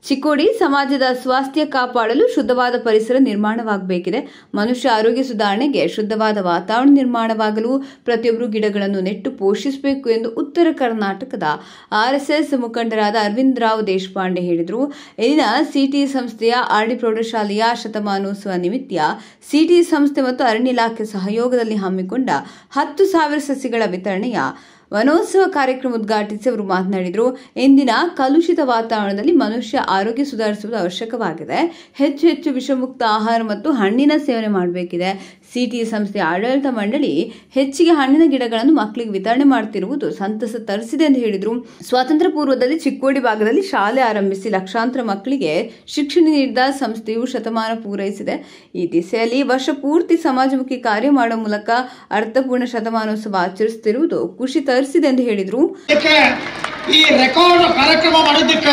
ಚಿಕ್ಕೋಡಿ ಸಮಾಜದ ಸ್ವಾಸ್ಥ್ಯ ಕಾಪಾಡಲು ಶುದ್ಧವಾದ ಪರಿಸರ ನಿರ್ಮಾಣವಾಗಬೇಕಿದೆ ಮನುಷ್ಯ ಆರೋಗ್ಯ ಸುಧಾರಣೆಗೆ ಶುದ್ಧವಾದ ವಾತಾವರಣ ನಿರ್ಮಾಣವಾಗಲು ಪ್ರತಿಯೊಬ್ಬರು ಗಿಡಗಳನ್ನು ನೆಟ್ಟು ಪೋಷಿಸಬೇಕು ಎಂದು ಉತ್ತರ ಕರ್ನಾಟಕದ ಆರ್ಎಸ್ಎಸ್ ಮುಖಂಡರಾದ ಅರವಿಂದ್ ರಾವ್ ದೇಶಪಾಂಡೆ ಹೇಳಿದರು ಇಲ್ಲಿನ ಸಿಟಿ ಸಂಸ್ಥೆಯ ಆರ್ಡಿ ಪ್ರೌಢಶಾಲೆಯ ಶತಮಾನೋತ್ಸವ ನಿಮಿತ್ತ ಸಿಟಿ ಸಂಸ್ಥೆ ಮತ್ತು ಅರಣ್ಯ ಇಲಾಖೆ ಸಹಯೋಗದಲ್ಲಿ ಹಮ್ಮಿಕೊಂಡ ಹತ್ತು ಸಾವಿರ ಸಸಿಗಳ ವಿತರಣೆಯ ವನೋತ್ಸವ ಕಾರ್ಯಕ್ರಮ ಉದ್ಘಾಟಿಸಿ ಅವರು ಮಾತನಾಡಿದರು ಇಂದಿನ ಕಲುಷಿತ ವಾತಾವರಣದಲ್ಲಿ ಮನುಷ್ಯ ಆರೋಗ್ಯ ಸುಧಾರಿಸುವುದು ಅವಶ್ಯಕವಾಗಿದೆ ಹೆಚ್ಚು ಹೆಚ್ಚು ವಿಷಮುಕ್ತ ಆಹಾರ ಮತ್ತು ಹಣ್ಣಿನ ಸೇವನೆ ಮಾಡಬೇಕಿದೆ ಸಿಟಿ ಸಂಸ್ಥೆಯ ಆಡಳಿತ ಮಂಡಳಿ ಹೆಚ್ಚಿಗೆ ಹಣ್ಣಿನ ಗಿಡಗಳನ್ನು ಮಕ್ಕಳಿಗೆ ವಿತರಣೆ ಮಾಡುತ್ತಿರುವುದು ಸಂತಸ ತರಿಸಿದೆ ಎಂದು ಹೇಳಿದರು ಸ್ವಾತಂತ್ರ್ಯ ಪೂರ್ವದಲ್ಲಿ ಚಿಕ್ಕೋಡಿ ಭಾಗದಲ್ಲಿ ಶಾಲೆ ಆರಂಭಿಸಿ ಲಕ್ಷಾಂತರ ಮಕ್ಕಳಿಗೆ ಶಿಕ್ಷಣ ನೀಡಿದ ಸಂಸ್ಥೆಯು ಶತಮಾನ ಪೂರೈಸಿದೆ ಈ ದಿಸೆಯಲ್ಲಿ ವರ್ಷ ಪೂರ್ತಿ ಸಮಾಜಮುಖಿ ಕಾರ್ಯ ಮಾಡುವ ಮೂಲಕ ಅರ್ಥಪೂರ್ಣ ಶತಮಾನೋತ್ಸವ ಆಚರಿಸುತ್ತಿರುವುದು ಖುಷಿ ತರಿಸಿದೆ ಎಂದು ಹೇಳಿದರು ಇದಕ್ಕೆ ಈ ರೆಕಾರ್ಡ್ ಕಾರ್ಯಕ್ರಮ ಮಾಡಿದ್ದಕ್ಕೆ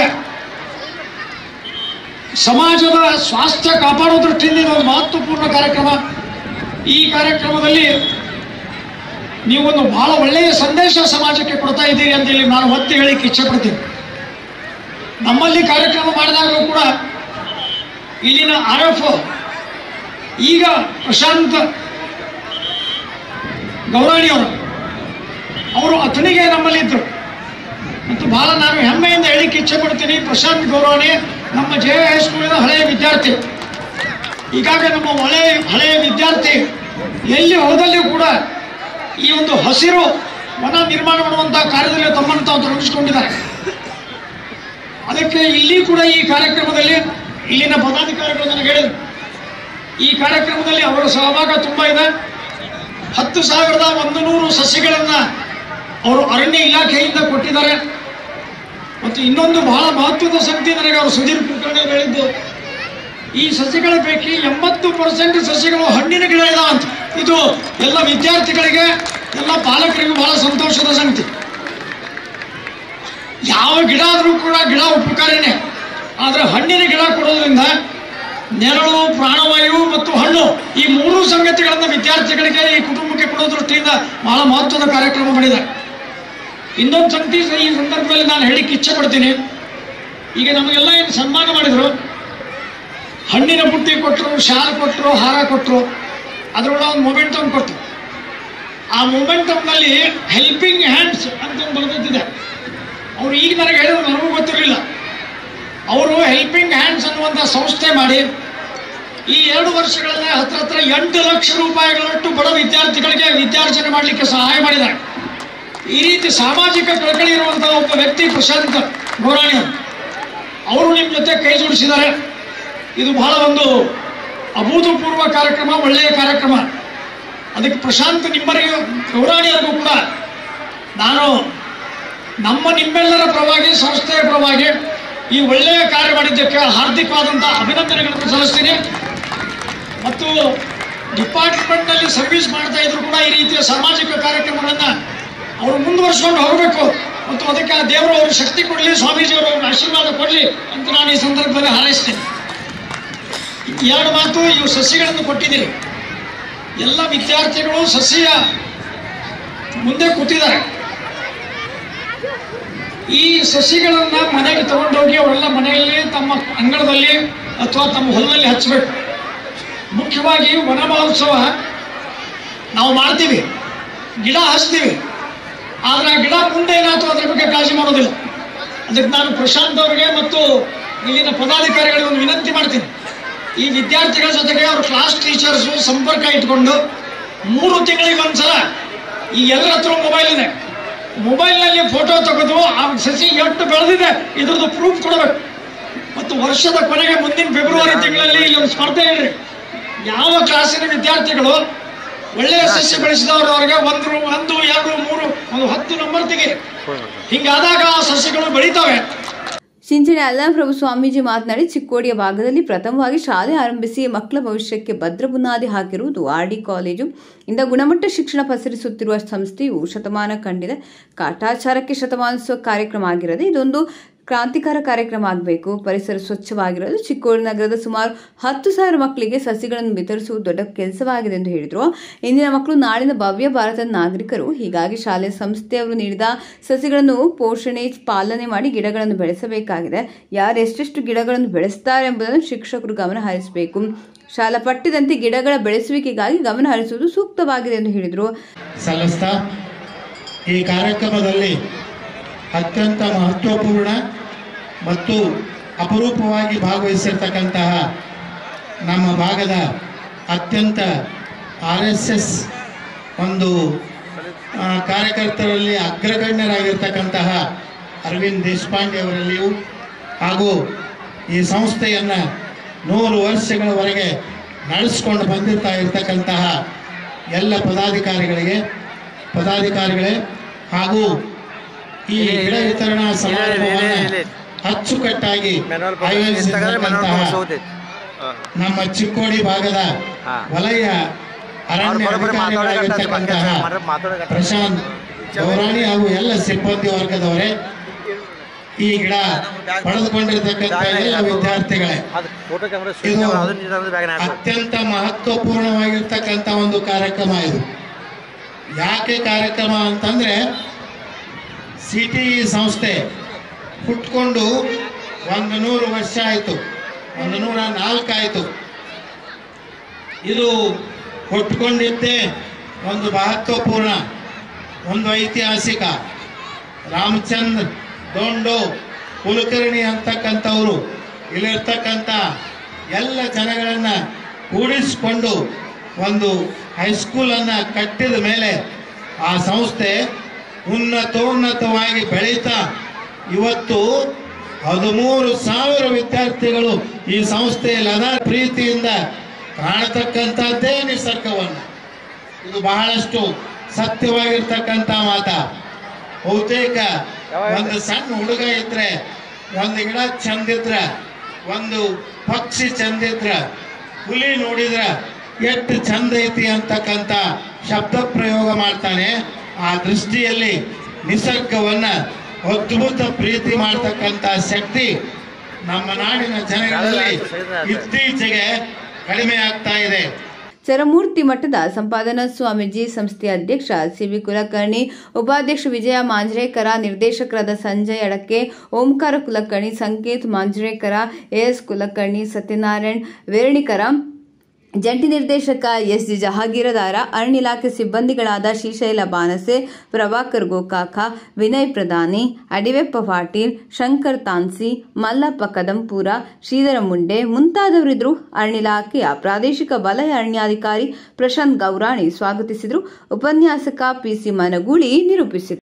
ಸಮಾಜದ ಸ್ವಾಸ್ಥ್ಯ ಕಾಪಾಡುವ ದೃಷ್ಟಿಯಿಂದ ಇದೊಂದು ಮಹತ್ವಪೂರ್ಣ ಕಾರ್ಯಕ್ರಮ ಈ ಕಾರ್ಯಕ್ರಮದಲ್ಲಿ ನೀವೊಂದು ಬಹಳ ಒಳ್ಳೆಯ ಸಂದೇಶ ಸಮಾಜಕ್ಕೆ ಕೊಡ್ತಾ ಇದ್ದೀರಿ ಅಂತ ಹೇಳಿ ನಾನು ಒತ್ತಿ ಹೇಳಿಕ್ಕೆ ಇಚ್ಛೆ ಪಡ್ತೀನಿ ನಮ್ಮಲ್ಲಿ ಕಾರ್ಯಕ್ರಮ ಮಾಡಿದಾಗಲೂ ಕೂಡ ಇಲ್ಲಿನ ಆರ್ ಎಫ್ ಈಗ ಪ್ರಶಾಂತ್ ಗೌರಾಣಿಯವರು ಅವರು ಅಥಣಿಗೆ ನಮ್ಮಲ್ಲಿದ್ದರು ಮತ್ತು ಬಹಳ ನಾನು ಹೆಮ್ಮೆಯಿಂದ ಹೇಳಿಕ್ಕೆ ಇಚ್ಛೆ ಪಡ್ತೀನಿ ಪ್ರಶಾಂತ್ ಗೌರವಣಿ ನಮ್ಮ ಜೆ ಹೈಸ್ಕೂಲಿನ ಹಳೆಯ ವಿದ್ಯಾರ್ಥಿ ಈಗಾಗಲೇ ನಮ್ಮ ಹಳೆಯ ಹಳೆಯ ವಿದ್ಯಾರ್ಥಿ ಎಲ್ಲಿ ಹೋದಲ್ಲಿಯೂ ಕೂಡ ಈ ಒಂದು ಹಸಿರು ವನ ನಿರ್ಮಾಣ ಮಾಡುವಂತಹ ಕಾರ್ಯದಲ್ಲಿ ತಮ್ಮನ್ನು ತಾವು ತೊಡಗಿಸಿಕೊಂಡಿದ್ದಾರೆ ಅದಕ್ಕೆ ಇಲ್ಲಿ ಕೂಡ ಈ ಕಾರ್ಯಕ್ರಮದಲ್ಲಿ ಇಲ್ಲಿನ ಪದಾಧಿಕಾರಿಗಳು ನನಗೆ ಹೇಳಿದರು ಈ ಕಾರ್ಯಕ್ರಮದಲ್ಲಿ ಅವರ ಸಹಭಾಗ ತುಂಬ ಇದೆ ಹತ್ತು ಸಾವಿರದ ಒಂದು ನೂರು ಸಸಿಗಳನ್ನು ಅವರು ಅರಣ್ಯ ಇಲಾಖೆಯಿಂದ ಕೊಟ್ಟಿದ್ದಾರೆ ಮತ್ತು ಇನ್ನೊಂದು ಬಹಳ ಮಹತ್ವದ ಸಂಗತಿ ನನಗೆ ಅವರು ಸುಧೀರ್ ಕುಲಕರ್ಣಿ ಅವರು ಹೇಳಿದ್ದು ಈ ಸಸಿಗಳ ಪೈಕಿ ಎಂಬತ್ತು ಪರ್ಸೆಂಟ್ ಸಸಿಗಳು ಹಣ್ಣಿನ ಗಿಡ ಇದಾವಂತ ಇದು ಎಲ್ಲ ವಿದ್ಯಾರ್ಥಿಗಳಿಗೆ ಎಲ್ಲ ಪಾಲಕರಿಗೂ ಬಹಳ ಸಂತೋಷದ ಸಂಗತಿ ಯಾವ ಗಿಡ ಆದರೂ ಕೂಡ ಗಿಡ ಉಪಕಾರಿನೇ ಆದರೆ ಹಣ್ಣಿನ ಗಿಡ ಕೊಡೋದ್ರಿಂದ ನೆರಳು ಪ್ರಾಣವಾಯು ಮತ್ತು ಹಣ್ಣು ಈ ಮೂರು ಸಂಗತಿಗಳನ್ನು ವಿದ್ಯಾರ್ಥಿಗಳಿಗೆ ಈ ಕುಟುಂಬಕ್ಕೆ ಕೊಡೋ ದೃಷ್ಟಿಯಿಂದ ಬಹಳ ಮಹತ್ವದ ಕಾರ್ಯಕ್ರಮ ಮಾಡಿದ್ದಾರೆ ಇನ್ನೊಂದು ಸಂಗತಿ ಈ ಸಂದರ್ಭದಲ್ಲಿ ನಾನು ಹೇಳಿಕ್ಕೆ ಇಚ್ಛೆ ಪಡ್ತೀನಿ ಈಗ ನಮಗೆಲ್ಲ ಏನು ಸನ್ಮಾನ ಮಾಡಿದ್ರು ಹಣ್ಣಿನ ಬುಟ್ಟಿ ಕೊಟ್ಟರು ಶಾಲ್ ಕೊಟ್ಟರು ಹಾರ ಕೊಟ್ಟರು ಅದರೊಳಗೆ ಒಂದು ಮೊಮೆಂಟಮ್ ಕೊಟ್ಟರು ಆ ಮೊಮೆಂಟಮ್ನಲ್ಲಿ ಹೆಲ್ಪಿಂಗ್ ಹ್ಯಾಂಡ್ಸ್ ಅಂತ ಒಂದು ಬರೆದಿದ್ದಿದೆ ಅವ್ರು ಈಗ ನನಗೆ ಹೇಳಿದ್ರು ನನಗೂ ಗೊತ್ತಿರಲಿಲ್ಲ ಅವರು ಹೆಲ್ಪಿಂಗ್ ಹ್ಯಾಂಡ್ಸ್ ಅನ್ನುವಂಥ ಸಂಸ್ಥೆ ಮಾಡಿ ಈ ಎರಡು ವರ್ಷಗಳಲ್ಲಿ ಹತ್ರ ಹತ್ರ ಎಂಟು ಲಕ್ಷ ರೂಪಾಯಿಗಳಷ್ಟು ಬಡ ವಿದ್ಯಾರ್ಥಿಗಳಿಗೆ ವಿದ್ಯಾರ್ಜನೆ ಮಾಡಲಿಕ್ಕೆ ಸಹಾಯ ಮಾಡಿದ್ದಾರೆ ಈ ರೀತಿ ಸಾಮಾಜಿಕ ಕಳಕಳಿ ಇರುವಂತಹ ಒಬ್ಬ ವ್ಯಕ್ತಿ ಪ್ರಶಾಂತ್ ಗೋರಾಣಿ ಅವರು ಅವರು ನಿಮ್ಮ ಜೊತೆ ಕೈ ಜೋಡಿಸಿದ್ದಾರೆ ಇದು ಬಹಳ ಒಂದು ಅಭೂತಪೂರ್ವ ಕಾರ್ಯಕ್ರಮ ಒಳ್ಳೆಯ ಕಾರ್ಯಕ್ರಮ ಅದಕ್ಕೆ ಪ್ರಶಾಂತ್ ನಿಮ್ಮರಿಗೂ ಗೌರಾಣಿಯರಿಗೂ ಕೂಡ ನಾನು ನಮ್ಮ ನಿಮ್ಮೆಲ್ಲರ ಪರವಾಗಿ ಸಂಸ್ಥೆಯ ಪರವಾಗಿ ಈ ಒಳ್ಳೆಯ ಕಾರ್ಯ ಮಾಡಿದ್ದಕ್ಕೆ ಹಾರ್ದಿಕವಾದಂಥ ಅಭಿನಂದನೆಗಳನ್ನು ಸಲ್ಲಿಸ್ತೀನಿ ಮತ್ತು ಡಿಪಾರ್ಟ್ಮೆಂಟ್ನಲ್ಲಿ ಸರ್ವಿಸ್ ಮಾಡ್ತಾ ಇದ್ರು ಕೂಡ ಈ ರೀತಿಯ ಸಾಮಾಜಿಕ ಕಾರ್ಯಕ್ರಮಗಳನ್ನು ಅವರು ಮುಂದುವರಿಸ್ಕೊಂಡು ಹೋಗಬೇಕು ಮತ್ತು ಅದಕ್ಕೆ ಆ ದೇವರು ಅವರು ಶಕ್ತಿ ಕೊಡಲಿ ಸ್ವಾಮೀಜಿಯವರು ಅವ್ರಿಗೆ ಆಶೀರ್ವಾದ ಕೊಡಲಿ ಅಂತ ನಾನು ಈ ಸಂದರ್ಭದಲ್ಲಿ ಹಾರೈಸ್ತೇನೆ ಎರಡು ಮಾತು ಇವು ಸಸಿಗಳನ್ನು ಕೊಟ್ಟಿದ್ದೀರಿ ಎಲ್ಲ ವಿದ್ಯಾರ್ಥಿಗಳು ಸಸಿಯ ಮುಂದೆ ಕೂತಿದ್ದಾರೆ ಈ ಸಸಿಗಳನ್ನ ಮನೆಗೆ ತಗೊಂಡೋಗಿ ಅವರೆಲ್ಲ ಮನೆಯಲ್ಲಿ ತಮ್ಮ ಅಂಗಳದಲ್ಲಿ ಅಥವಾ ತಮ್ಮ ಹೊಲದಲ್ಲಿ ಹಚ್ಚಬೇಕು ಮುಖ್ಯವಾಗಿ ವನ ಮಹೋತ್ಸವ ನಾವು ಮಾಡ್ತೀವಿ ಗಿಡ ಹಚ್ತೀವಿ ಆದ್ರೆ ಆ ಗಿಡ ಮುಂದೆ ಏನಾಯ್ತು ಅದ್ರ ಬಗ್ಗೆ ಕಾಳಜಿ ಮಾಡೋದಿಲ್ಲ ಅದಕ್ಕೆ ನಾನು ಪ್ರಶಾಂತ್ ಅವರಿಗೆ ಮತ್ತು ಇಲ್ಲಿನ ಪದಾಧಿಕಾರಿಗಳಿಗೆ ಒಂದು ವಿನಂತಿ ಮಾಡ್ತೀನಿ ಈ ವಿದ್ಯಾರ್ಥಿಗಳ ಜೊತೆಗೆ ಅವ್ರ ಕ್ಲಾಸ್ ಟೀಚರ್ಸು ಸಂಪರ್ಕ ಇಟ್ಕೊಂಡು ಮೂರು ತಿಂಗಳಿಗೆ ಒಂದ್ಸಲ ಈ ಎಲ್ಲರ ಹತ್ರ ಮೊಬೈಲ್ ಇದೆ ಮೊಬೈಲ್ನಲ್ಲಿ ಫೋಟೋ ತೆಗೆದು ಆ ಸಸಿ ಎಷ್ಟು ಬೆಳೆದಿದೆ ಇದ್ರದ್ದು ಪ್ರೂಫ್ ಕೊಡಬೇಕು ಮತ್ತು ವರ್ಷದ ಕೊನೆಗೆ ಮುಂದಿನ ಫೆಬ್ರವರಿ ತಿಂಗಳಲ್ಲಿ ಇಲ್ಲಿ ಒಂದು ಸ್ಪರ್ಧೆ ಇಡ್ರಿ ಯಾವ ಕ್ಲಾಸಿನ ವಿದ್ಯಾರ್ಥಿಗಳು ಒಳ್ಳೆಯ ಸಸ್ಯ ಬೆಳೆಸಿದವರು ಅವರಿಗೆ ಒಂದು ಒಂದು ಎರಡು ಮೂರು ಒಂದು ಹತ್ತು ನಂಬರ್ ತೆಗಿ ಹಿಂಗಾದಾಗ ಆ ಸಸ್ಯಗಳು ಬೆಳೀತವೆ ಸಿಂಚಣಿ ಅಲ್ಲಮಪ್ರಭು ಸ್ವಾಮೀಜಿ ಮಾತನಾಡಿ ಚಿಕ್ಕೋಡಿಯ ಭಾಗದಲ್ಲಿ ಪ್ರಥಮವಾಗಿ ಶಾಲೆ ಆರಂಭಿಸಿ ಮಕ್ಕಳ ಭವಿಷ್ಯಕ್ಕೆ ಭದ್ರ ಬುನಾದಿ ಹಾಕಿರುವುದು ಆರ್ಡಿ ಕಾಲೇಜು ಇಂದ ಗುಣಮಟ್ಟ ಶಿಕ್ಷಣ ಪಸರಿಸುತ್ತಿರುವ ಸಂಸ್ಥೆಯು ಶತಮಾನ ಕಂಡಿದೆ ಕಾಟಾಚಾರಕ್ಕೆ ಶತಮಾನೋತ್ಸವ ಕಾರ್ಯಕ್ರಮ ಆಗಿರದೆ ಇದೊಂದು ಕ್ರಾಂತಿಕಾರ ಕಾರ್ಯಕ್ರಮ ಆಗಬೇಕು ಪರಿಸರ ಸ್ವಚ್ಛವಾಗಿರಲು ಚಿಕ್ಕೋಡಿ ನಗರದ ಸುಮಾರು ಹತ್ತು ಸಾವಿರ ಮಕ್ಕಳಿಗೆ ಸಸಿಗಳನ್ನು ವಿತರಿಸುವುದು ದೊಡ್ಡ ಕೆಲಸವಾಗಿದೆ ಎಂದು ಹೇಳಿದರು ಇಂದಿನ ಮಕ್ಕಳು ನಾಳಿನ ಭವ್ಯ ಭಾರತದ ನಾಗರಿಕರು ಹೀಗಾಗಿ ಶಾಲೆ ಸಂಸ್ಥೆಯವರು ನೀಡಿದ ಸಸಿಗಳನ್ನು ಪೋಷಣೆ ಪಾಲನೆ ಮಾಡಿ ಗಿಡಗಳನ್ನು ಬೆಳೆಸಬೇಕಾಗಿದೆ ಯಾರು ಎಷ್ಟೆಷ್ಟು ಗಿಡಗಳನ್ನು ಬೆಳೆಸ್ತಾರೆ ಎಂಬುದನ್ನು ಶಿಕ್ಷಕರು ಗಮನ ಹರಿಸಬೇಕು ಶಾಲಾ ಪಠ್ಯದಂತೆ ಗಿಡಗಳ ಬೆಳೆಸುವಿಕೆಗಾಗಿ ಗಮನ ಹರಿಸುವುದು ಸೂಕ್ತವಾಗಿದೆ ಎಂದು ಹೇಳಿದರು ಸಲ್ಲಿಸ್ತಾ ಈ ಕಾರ್ಯಕ್ರಮದಲ್ಲಿ ಅತ್ಯಂತ ಮಹತ್ವಪೂರ್ಣ ಮತ್ತು ಅಪರೂಪವಾಗಿ ಭಾಗವಹಿಸಿರ್ತಕ್ಕಂತಹ ನಮ್ಮ ಭಾಗದ ಅತ್ಯಂತ ಆರ್ ಎಸ್ ಎಸ್ ಒಂದು ಆ, ಕಾರ್ಯಕರ್ತರಲ್ಲಿ ಅಗ್ರಗಣ್ಯರಾಗಿರ್ತಕ್ಕಂತಹ ಅರವಿಂದ್ ದೇಶಪಾಂಡೆ ಅವರಲ್ಲಿಯೂ ಹಾಗೂ ಈ ಸಂಸ್ಥೆಯನ್ನು ನೂರು ವರ್ಷಗಳವರೆಗೆ ನಡೆಸ್ಕೊಂಡು ಬಂದಿರ್ತಾ ಇರ್ತಕ್ಕಂತಹ ಎಲ್ಲ ಪದಾಧಿಕಾರಿಗಳಿಗೆ ಪದಾಧಿಕಾರಿಗಳೇ ಹಾಗೂ ಈ ಗಿಡ ವಿತರಣಾ ಸಮಾರಂಭವನ್ನು ಅಚ್ಚುಕಟ್ಟಾಗಿ ಆಯೋಜಿಸಿರ್ತಕ್ಕಂತಹ ನಮ್ಮ ಚಿಕ್ಕೋಡಿ ಭಾಗದ ವಲಯ ಅರಣ್ಯ ಅಧಿಕಾರಿಗಳಾಗಿರ್ತಕ್ಕಂತಹ ಪ್ರಶಾಂತ್ ಗೌರಾಣಿ ಹಾಗೂ ಎಲ್ಲ ಸಿಬ್ಬಂದಿ ವರ್ಗದವರೇ ಈ ಗಿಡ ಪಡೆದುಕೊಂಡಿರ್ತಕ್ಕಂಥ ಎಲ್ಲ ವಿದ್ಯಾರ್ಥಿಗಳೇ ಫೋಟೋ ಕ್ಯಾಮ್ರಾ ಇದು ಅದನ್ನ ಬ್ಯಾಗ್ ಹಾಕಿ ಅತ್ಯಂತ ಮಹತ್ವಪೂರ್ಣವಾಗಿರ್ತಕ್ಕಂಥ ಒಂದು ಕಾರ್ಯಕ್ರಮ ಇದು ಯಾಕೆ ಕಾರ್ಯಕ್ರಮ ಅಂತಂದ್ರೆ ಸಿಟಿ ಸಂಸ್ಥೆ ಹುಟ್ಕೊಂಡು ಒಂದು ನೂರು ವರ್ಷ ಆಯಿತು ಒಂದು ನೂರ ನಾಲ್ಕು ಆಯಿತು ಇದು ಹುಟ್ಕೊಂಡಿದ್ದೇ ಒಂದು ಮಹತ್ವಪೂರ್ಣ ಒಂದು ಐತಿಹಾಸಿಕ ರಾಮಚಂದ್ರ ದೊಂಡು ಕುಲಕರ್ಣಿ ಅಂತಕ್ಕಂಥವ್ರು ಇಲ್ಲಿರ್ತಕ್ಕಂಥ ಎಲ್ಲ ಜನಗಳನ್ನು ಕೂಡಿಸಿಕೊಂಡು ಒಂದು ಹೈಸ್ಕೂಲನ್ನು ಕಟ್ಟಿದ ಮೇಲೆ ಆ ಸಂಸ್ಥೆ ಉನ್ನತೋನ್ನತವಾಗಿ ಬೆಳೀತಾ ಇವತ್ತು ಹದಿಮೂರು ಸಾವಿರ ವಿದ್ಯಾರ್ಥಿಗಳು ಈ ಸಂಸ್ಥೆಯಲ್ಲಿ ಅದ ಪ್ರೀತಿಯಿಂದ ಕಾಣತಕ್ಕಂಥದ್ದೇ ನಿಸರ್ಗವನ್ನು ಇದು ಬಹಳಷ್ಟು ಸತ್ಯವಾಗಿರ್ತಕ್ಕಂಥ ಮಾತ ಬಹುತೇಕ ಒಂದು ಸಣ್ಣ ಹುಡುಗ ಇದ್ರೆ ಒಂದು ಗಿಡ ಚಂದಿದ್ರ ಒಂದು ಪಕ್ಷಿ ಚಂದಿದ್ರ ಹುಲಿ ನೋಡಿದ್ರ ಎಷ್ಟು ಚಂದ ಐತಿ ಅಂತಕ್ಕಂಥ ಶಬ್ದ ಪ್ರಯೋಗ ಮಾಡ್ತಾನೆ ಆ ದೃಷ್ಟಿಯಲ್ಲಿ ನಿಸರ್ಗವನ್ನ ಅದ್ಭುತ ಪ್ರೀತಿ ಮಾಡ್ತಕ್ಕಂಥ ಶಕ್ತಿ ನಮ್ಮ ನಾಡಿನ ಜನಗಳಲ್ಲಿ ಇತ್ತೀಚೆಗೆ ಕಡಿಮೆ ಆಗ್ತಾ ಇದೆ ಚರಮೂರ್ತಿ ಮಠದ ಸಂಪಾದನಾ ಸ್ವಾಮೀಜಿ ಸಂಸ್ಥೆಯ ಅಧ್ಯಕ್ಷ ಸಿವಿ ಕುಲಕರ್ಣಿ ಉಪಾಧ್ಯಕ್ಷ ವಿಜಯ ಮಾಂಜ್ರೇಕರ ನಿರ್ದೇಶಕರಾದ ಸಂಜಯ್ ಅಡಕೆ ಓಂಕಾರ ಕುಲಕರ್ಣಿ ಸಂಕೇತ್ ಮಾಂಜ್ರೇಕರ ಎಎಸ್ ಕುಲಕರ್ಣಿ ಸತ್ಯನಾರಾಯಣ್ ವೇರ್ಣಿಕರ ಜಂಟಿ ನಿರ್ದೇಶಕ ಎಸ್ ಜಿ ಜಹಾಗೀರದಾರ ಅರಣ್ಯ ಇಲಾಖೆ ಸಿಬ್ಬಂದಿಗಳಾದ ಶ್ರೀಶೈಲ ಬಾನಸೆ ಪ್ರಭಾಕರ್ ಗೋಕಾಕ ವಿನಯ್ ಪ್ರಧಾನಿ ಅಡಿವೆಪ್ಪ ಪಾಟೀಲ್ ಶಂಕರ್ ತಾನ್ಸಿ ಮಲ್ಲಪ್ಪ ಕದಂಪುರ ಶ್ರೀಧರ ಮುಂಡೆ ಮುಂತಾದವರಿದ್ದರು ಅರಣ್ಯ ಇಲಾಖೆಯ ಪ್ರಾದೇಶಿಕ ವಲಯ ಅರಣ್ಯಾಧಿಕಾರಿ ಪ್ರಶಾಂತ್ ಗೌರಾಣಿ ಸ್ವಾಗತಿಸಿದರು ಉಪನ್ಯಾಸಕ ಪಿಸಿ ಮನಗೂಳಿ ನಿರೂಪಿಸಿದರು